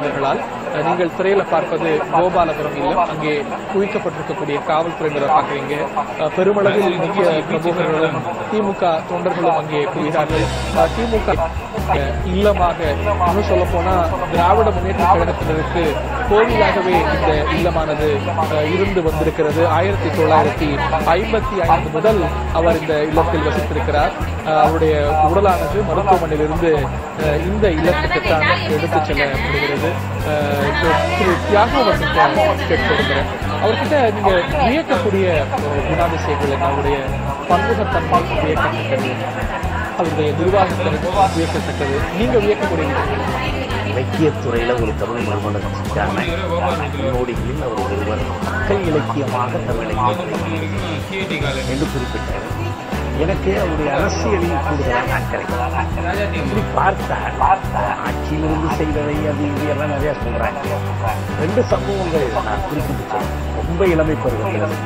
மனிதர்களால் அஹ், நீங்கள் திரையில பார்ப்பது கோபாலபுரம் இல்லம் அங்கே குவிக்கப்பட்டிருக்கக்கூடிய காவல்துறையினரை பார்க்குறீங்க அஹ், பெருமளவில் முக்கிய பிரமுகர்களும் திமுக தொண்டர்களும் அங்கே குவிகிறார்கள் அஹ், திமுக அஹ், இல்லமாக இன்னும் சொல்ல போனா திராவிட முன்னேற்ற கழகத்தினருக்கு கோவிலாகவே இந்த இல்லமானது அஹ், இருந்து வந்திருக்கிறது ஆயிரத்தி தொள்ளாயிரத்தி ஐம்பத்தி ஐந்து முதல் அவர் இந்த இல்லத்தில் வசித்திருக்கிறார் அஹ், அவருடைய உடலானது மருத்துவமனையிலிருந்து அஹ், இந்த இல்லத்துக்குத்தான் எடுத்துச் செல்லப்படுகிறது அஹ், திரு- திரு தியாகவர்கிட்ட கேட்க விரும்புகிறேன் அவர்கிட்ட நீங்க வியக்கக்கூடிய அஹ், குணாதிசயங்கள் என்ன? அவருடைய பன்முகத்தன்மை வியக்கத்தக்கது அவருடைய நிர்வாகத்திற்கு வியக்கத்தக்கது நீங்க வியக்கக்கூடிய விஷயங்கள் இலக்கியத்துறையில ஒரு தமிழ் மறுமலர்ச்சிக்கான முன்னோடிகளில் அவர் ஒருவர் மக்கள் இலக்கியமாக தமிழ் இலக்கியத்துறை என்று குறிப்பிட்டார் எனக்கு அவருடைய அரசியலில் கூடுதலான அக்கறை இப்படி பார்த்தால் ஆட்சியிலிருந்து செய்ததை அது இது எல்லாம் நிறைய சொல்றாங்க ரெண்டு சம்பவங்கள் நான் குறிப்பிட்டு சொல்றேன் ரொம்ப இளமை பருவத்தில்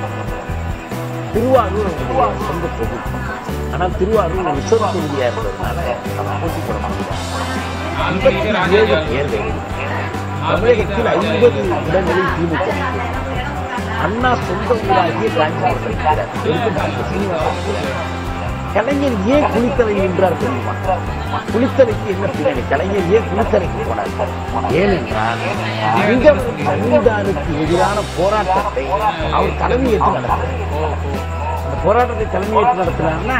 திருவாரூர் அவருடைய சொந்த தொகுதி ஆனால் திருவாரூர் ஒரு ரிசர்வ் தொகுதியா இருந்ததுனால அவர் போட்டி போட முடியல ஐம்பத்தி ஏழு தேர்தலில் தமிழகத்தில் ஐம்பது இடங்களில் திமுக இருக்கிறது. அண்ணா சொந்த ஊராகிய காஞ்சிபுரத்தில் இருக்கிறார். எடுத்து டாக்டர் சீனிவாசன் கலைஞர் ஏன் குளித்தலை நின்றார் தெரியுமா குளித்தலைக்கு என்ன பின்னணி கலைஞர் ஏன் குளித்தலைக்கு போனார் ஏனென்றால் அங்கவரும் ஜமீன்தாருக்கு எதிரான போராட்டத்தை அவர் தலைமையேற்று நடத்தினார் அந்த போராட்டத்தை தலைமையேற்று நடத்தினார்னா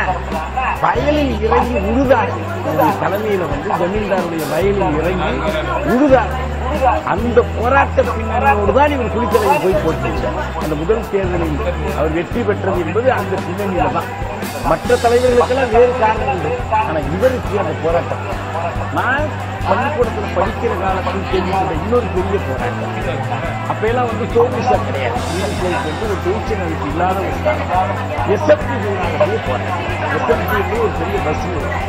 வயலில் இறங்கி உழுதார் தலைமையில வந்து ஜமீன்தாருடைய வயலில் இறங்கி உழுதார் அந்த போராட்ட பின்னணியோடு தான் இவர் குளித்தலையில் போய் போட்டிருந்தார் அந்த முதல் தேர்தலில் அவர் வெற்றி பெற்றது என்பது அந்த பின்னணியில தான் மற்ற தலைவர்களுக்கெல்லாம் வேறு காரணங்கள் ஆனா இவருக்கு அந்த போராட்டம் நான் பள்ளிக்கூடத்தில் படிக்கிற காலத்தில் கேள்விப்பட்ட இன்னொரு பெரிய போராட்டம் அப்பெல்லாம் வந்து சோமிசா கிடையாது யூனிசேஃப் வந்து ஒரு தொழிற்சங்கத்துக்கு இல்லாத ஒரு ஸ்தானம் எஸ்எஃப்டி போராட்டம் எஸ்எஃப்டி ஒரு பெரிய பஸ்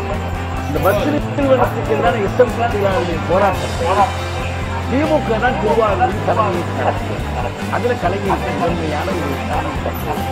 இந்த பஸ் நிறுவனத்துக்கு எதிரான எஸ்எஃப்டி போராட்டத்தை திமுக தான் திருவாரூரில் தலைமையை நடத்தியது அதுல கலைஞருக்கு முதன்மையான ஒரு ஸ்தானம் கிடைத்தது.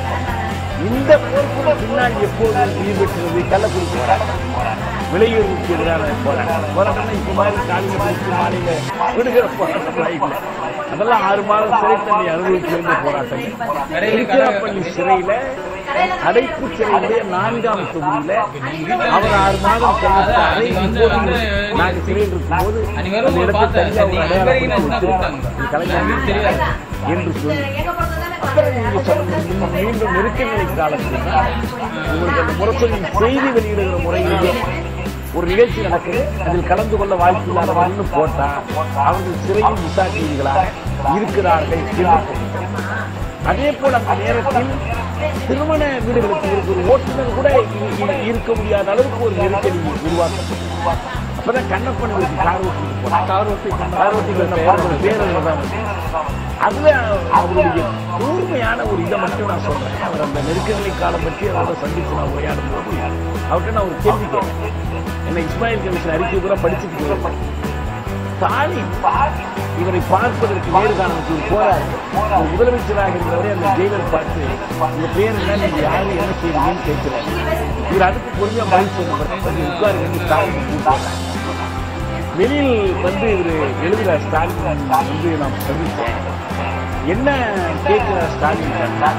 இந்த போர்க்குள்ள பின்னாடி எப்போது உயிர் பெற்றது கள்ளக்குறிச்சி போராட்டம் விலையுறவுக்கு எதிரான போராட்டம் போராட்டம் இப்ப மாதிரி காலையில பிடிச்சி மாலையில விடுகிற போராட்டம் இல்லை அதெல்லாம் ஆறு மாதம் சிறை தண்ணி அனுபவிக்க வேண்டிய போராட்டம் திருச்சிராப்பள்ளி சிறையில அடைப்பு சிறையுடைய நான்காம் தொகுதியில அவர் ஆறு மாதம் கழித்து அறை இப்போது நாங்க சிறையில் இருக்கும்போது அந்த இடத்தை தனியாக ஒரு அடையாளப்படுத்தி வச்சிருக்காங்க கலைஞர் என்று சொல்லி அப்புறம் நீங்க சொன்ன இன்னும் மீண்டும் நெருக்கநிலை காலத்தில் தான் உங்களுக்கு அந்த முரசொலியின் செய்தி வெளியிடுகிற முறையிலேயே ஒரு நிகழ்ச்சி நடக்குது அதில் கலந்து கொள்ள வாய்ப்பு இல்லாதவர்கள் போட்டா அவர்கள் சிறையில் விசாரித்தீர்களாக இருக்கிறார்கள் என்று சொல்லிட்டாங்க. அதே போல அந்த நேரத்தில் திருமண வீடுகளுக்கு இருக்கிற ஒரு ஓட்டுநர் கூட இ- இ- இருக்க முடியாத அளவுக்கு ஒரு நெருக்கடி உருவாக்கப்பட்டது அப்பதான் கண்ணப்பன் வீட்டுக்கு கார் ஓட்டிட்டு போனார் கார் ஓட்டி கார் ஓட்டி பேர் தான் அதுல அவருடைய கூர்மையான ஒரு இதை மட்டும் நான் சொல்றேன் அவர் அந்த நெருக்கநிலை காலம் பற்றி அவரோட சந்தித்து நான் உரையாடும் போது அவர்கிட்ட நான் ஒரு கேள்வி கேட்டேன் என்ன இஸ்மாயில் கமிஷன் அறிக்கை கூட படிச்சுட்டு போயிருப்பேன் ஸ்டாலின் இவரை பார்ப்பதற்கு நேர்காணலுக்கு போறாரு ஒரு முதலமைச்சராக இருந்தவரை அந்த ஜெயிலர் பார்த்து இந்த பேர் என்ன நீங்க யாரு என்ன செய்வீங்கன்னு கேட்கிறார் இவர் அதுக்கு பொறுமையா பதில் சொல்ல உட்காருங்க ஸ்டாலின் கூப்பிட்டாங்க வெளியில் வந்து இவர் எழுதுற ஸ்டாலின் வந்து நான் சந்திச்சேன் என்ன கேட்கிற ஸ்டாலின் கேட்டா,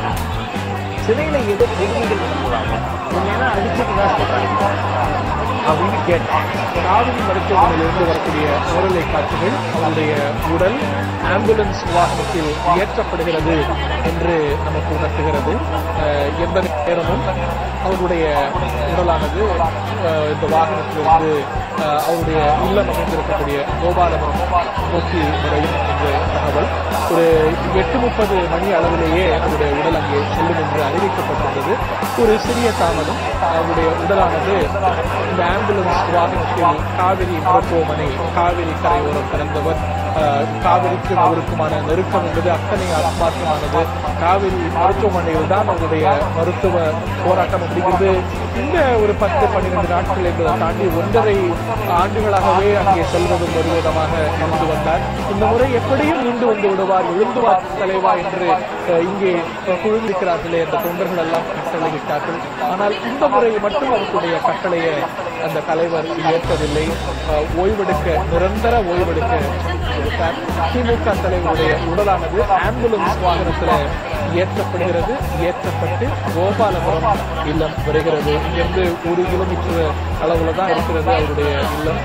சிறையில ஏதோ கொடுமைகள் பண்ணுவாங்க உண்மையா அடிச்சுட்டு தான் சொல்றாங்க அப்படின்னு கேட்டேன் காவிரி மருத்துவமனையிலிருந்து வரக்கூடிய நேரலை காட்சிகள் அவருடைய உடல் ஆம்புலன்ஸ் வாகனத்தில் ஏற்றப்படுகிறது என்று நமக்கு உணர்த்துகிறது அஹ், எந்த நேரமும் அவருடைய உடலானது அஹ், இந்த வாகனத்திலிருந்து அஹ், அவருடைய இல்லம் அமைந்திருக்கக்கூடிய கோபாலபுரம் நோக்கி நுழையும் என்ற தகவல் ஒரு எட்டு முப்பது மணி அளவிலேயே அவருடைய உடல் அங்கே செல்லும் என்று அறிவிக்கப்பட்டிருந்தது ஒரு சிறிய தாமதம் அவருடைய உடலானது இந்த ஆம்புலன்ஸ் வாகனத்தில் காவிரி மருத்துவமனை காவிரி கரையோரம் பிறந்தவர் அஹ், காவிரிக்கும் அவருக்குமான நெருக்கம் என்பது அத்தனை ஆத்மார்த்தமானது காவிரி மருத்துவமனையில் தான் அவருடைய மருத்துவ போராட்டம் அப்படிங்கிறது இந்த ஒரு பத்து பன்னிரண்டு நாட்கள் என்பதை தாண்டி ஒன்றரை ஆண்டுகளாகவே அங்கே செல்வதும் வருவதமாக இருந்து வந்தார் இந்த முறை எப்படியும் மீண்டு வந்து விடுவார் எழுந்துவார் தலைவா என்று அஹ், இங்கே குழுந்திருக்கிறார்களே என்ற தொண்டர்கள் எல்லாம் கட்டளையிட்டார்கள் ஆனால் இந்த முறை மட்டும் அவர்களுடைய கட்டளையை அந்த தலைவர் ஏற்கவில்லை அஹ், ஓய்வெடுக்க நிரந்தர ஓய்வெடுக்க கொடுத்தார் திமுக தலைவருடைய உடலானது ஆம்புலன்ஸ் வாகனத்துல ஏற்றப்படுகிறது ஏற்றப்பட்டு கோபாலபுரம் இல்லம் வருகிறது இங்கிருந்து ஒரு கிலோமீட்டர் அளவுல தான் இருக்கிறது அவருடைய இல்லம்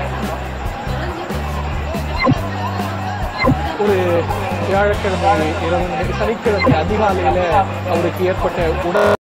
ஒரு வியாழக்கிழமை இரவு சனிக்கிழமை அதிகாலையில அவருக்கு ஏற்பட்ட உடல்